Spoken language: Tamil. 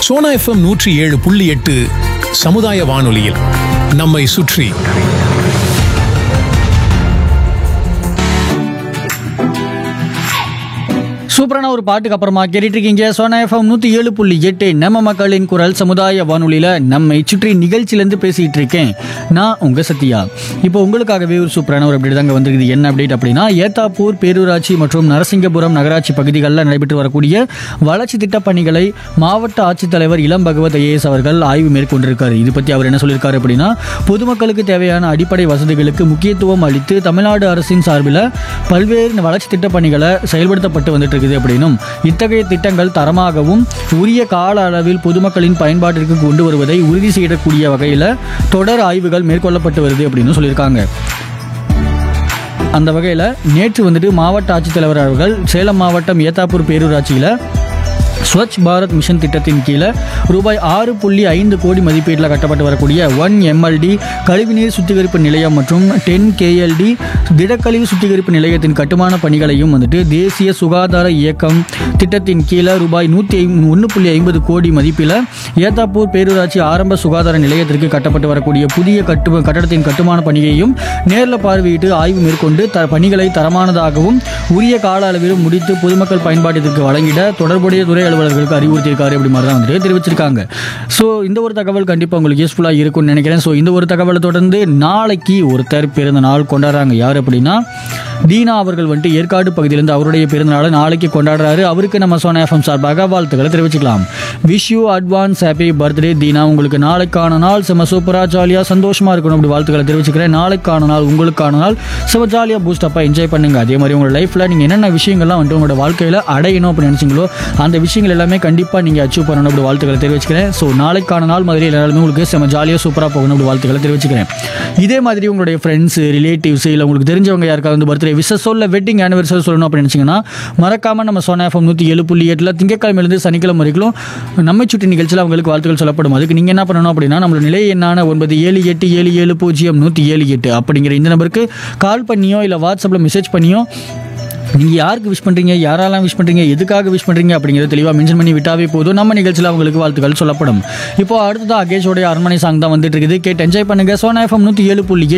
சோனா எஃப்எம் நூற்றி ஏழு புள்ளி எட்டு சமுதாய வானொலியில் நம்மை சுற்றி சூப்பரான ஒரு பாட்டுக்கு அப்புறமா கேட்டுட்டு இருக்கீங்க சோனா எஃப்எம் நூற்றி ஏழு புள்ளி எட்டு நம்ம மக்களின் குரல் சமுதாய வானொலியில் நம்மை சுற்றி நிகழ்ச்சியிலேருந்து பேசிகிட்டு இருக்கேன் நான் உங்கள் சத்யா இப்போ உங்களுக்காகவே ஒரு சூப்பரான ஒரு அப்டேட் தாங்க வந்திருக்குது என்ன அப்டேட் அப்படின்னா ஏத்தாப்பூர் பேரூராட்சி மற்றும் நரசிங்கபுரம் நகராட்சி பகுதிகளில் நடைபெற்று வரக்கூடிய வளர்ச்சி திட்ட பணிகளை மாவட்ட ஆட்சித்தலைவர் இளம் பகவத் ஐஏஎஸ் அவர்கள் ஆய்வு மேற்கொண்டிருக்காரு இது பற்றி அவர் என்ன சொல்லியிருக்காரு அப்படின்னா பொதுமக்களுக்கு தேவையான அடிப்படை வசதிகளுக்கு முக்கியத்துவம் அளித்து தமிழ்நாடு அரசின் சார்பில் பல்வேறு வளர்ச்சி திட்ட பணிகளை செயல்படுத்தப்பட்டு வந்துட்டு இருக்குது அப்படின்னும் இத்தகைய திட்டங்கள் தரமாகவும் உரிய கால அளவில் பொதுமக்களின் பயன்பாட்டிற்கு கொண்டு வருவதை உறுதி செய்யக்கூடிய வகையில் தொடர் ஆய்வுகள் மேற்கொள்ளப்பட்டு வருது அப்படின்னு சொல்லியிருக்காங்க அந்த வகையில் நேற்று வந்துட்டு மாவட்ட ஆட்சித்தலைவர் அவர்கள் சேலம் மாவட்டம் ஏத்தாப்பூர் பேரூராட்சியில் ஸ்வச் பாரத் மிஷன் திட்டத்தின் கீழே ரூபாய் ஆறு புள்ளி ஐந்து கோடி மதிப்பீட்டில் கட்டப்பட்டு வரக்கூடிய ஒன் எம்எல்டி கழிவுநீர் சுத்திகரிப்பு நிலையம் மற்றும் டென் கேஎல்டி திடக்கழிவு சுத்திகரிப்பு நிலையத்தின் கட்டுமான பணிகளையும் வந்துட்டு தேசிய சுகாதார இயக்கம் திட்டத்தின் கீழே ரூபாய் நூற்றி ஒன்று புள்ளி ஐம்பது கோடி மதிப்பில் ஏத்தாப்பூர் பேரூராட்சி ஆரம்ப சுகாதார நிலையத்திற்கு கட்டப்பட்டு வரக்கூடிய புதிய கட்டு கட்டடத்தின் கட்டுமான பணியையும் நேரில் பார்வையிட்டு ஆய்வு மேற்கொண்டு த பணிகளை தரமானதாகவும் உரிய கால அளவிலும் முடித்து பொதுமக்கள் பயன்பாட்டிற்கு வழங்கிட தொடர்புடைய துறை அலுவலர்களுக்கு அறிவுறுத்தியிருக்காரு அப்படி மாதிரி தான் வந்துட்டு தெரிவிச்சிருக்காங்க ஸோ இந்த ஒரு தகவல் கண்டிப்பாக உங்களுக்கு யூஸ்ஃபுல்லாக இருக்கும்னு நினைக்கிறேன் ஸோ இந்த ஒரு தகவலை தொடர்ந்து நாளைக்கு ஒருத்தர் பிறந்த நாள் கொண்டாடுறாங்க யார் அப்படின்னா தீனா அவர்கள் வந்துட்டு ஏற்காடு பகுதியிலேருந்து அவருடைய பிறந்த நாளை நாளைக்கு கொண்டாடுறாரு அவருக்கு நம்ம சோனா எஃப்எம் சார்பாக வாழ்த்துக்களை தெரிவிச்சுக்கலாம் wish you advance happy birthday Deena உங்களுக்கு நாளைக்கான நாள் செம சூப்பராக ஜாலியாக சந்தோஷமாக இருக்கணும் அப்படி வாழ்த்துக்களை தெரிவிச்சுக்கிறேன் நாளைக்கான நாள் உங்களுக்கான நாள் செம ஜாலியாக பூஸ்டப்பாக என்ஜாய் பண்ணுங்க அதே மாதிரி உங்களோட லைஃப்பில் நீங்கள் என்னென்ன விஷயங்கள்லாம் வந்துட்டு உங்களோட வாழ்க்கையில் அடையணும் அப்படின்னு நினச்சிங்களோ அந்த விஷயங்கள் எல்லாமே கண்டிப்பாக நீங்கள் அச்சீவ் பண்ணணும் அப்படி வாழ்த்துக்களை தெரிவிச்சுக்கிறேன் ஸோ நாளைக்கான நாள் மாதிரி எல்லாருமே உங்களுக்கு செம ஜாலியாக சூப்பராக போகணும் அப்படி வாழ்த்துக்களை தெரிவிச்சுக்கிறேன் இதே மாதிரி உங்களுடைய ஃப்ரெண்ட்ஸ் ரிலேட்டிவ்ஸ் இல்லை உங்களுக்கு தெரிஞ்சவங்க யாருக்காவது வந்து பர்த்டே விஷஸ் சொல்ல வெட்டிங் ஆனிவர்சரி சொல்லணும் அப்படின்னு நினச்சிங்கன்னா மறக்காமல் நம்ம சோனா எஃப்எம் நூற்றி ஏழு புள்ளி எட்டில் திங்கக்கிழமையிலேருந்து சனிக்கிழமை வரைக்கும் நம்மை சுற்றி நிகழ்ச்சியில் அவங்களுக்கு வாழ்த்துக்கள் சொல்லப்படும் அதுக்கு நீங்கள் என்ன பண்ணணும் அப்படின்னா நம்மளோட நிலை எண்ணான ஒன்பது ஏழு எட்டு ஏழு ஏழு பூஜ்ஜியம் நூற்றி ஏழு எட்டு அப்படிங்கிற இந்த நம்பருக்கு கால் பண்ணியோ இல்லை வாட்ஸ்அப்பில் மெசேஜ் பண்ணியோ நீங்கள் யாருக்கு விஷ் பண்ணுறீங்க யாரெல்லாம் விஷ் பண்ணுறீங்க எதுக்காக விஷ் பண்ணுறீங்க அப்படிங்கிறத தெளிவாக மென்ஷன் பண்ணி விட்டாவே போதும் நம்ம நிகழ்ச்சியில் அவங்களுக்கு வாழ்த்துக்கள் சொல்லப்படும் இப்போ அடுத்தது அகேஷோடைய அரண்மனை சாங் தான் வந்துட்டு இருக்குது கேட்டு என்ஜாய் பண்ணுங்க சோனா எஃப்எம் நூற்றி ஏழு புள்ளி எட்டு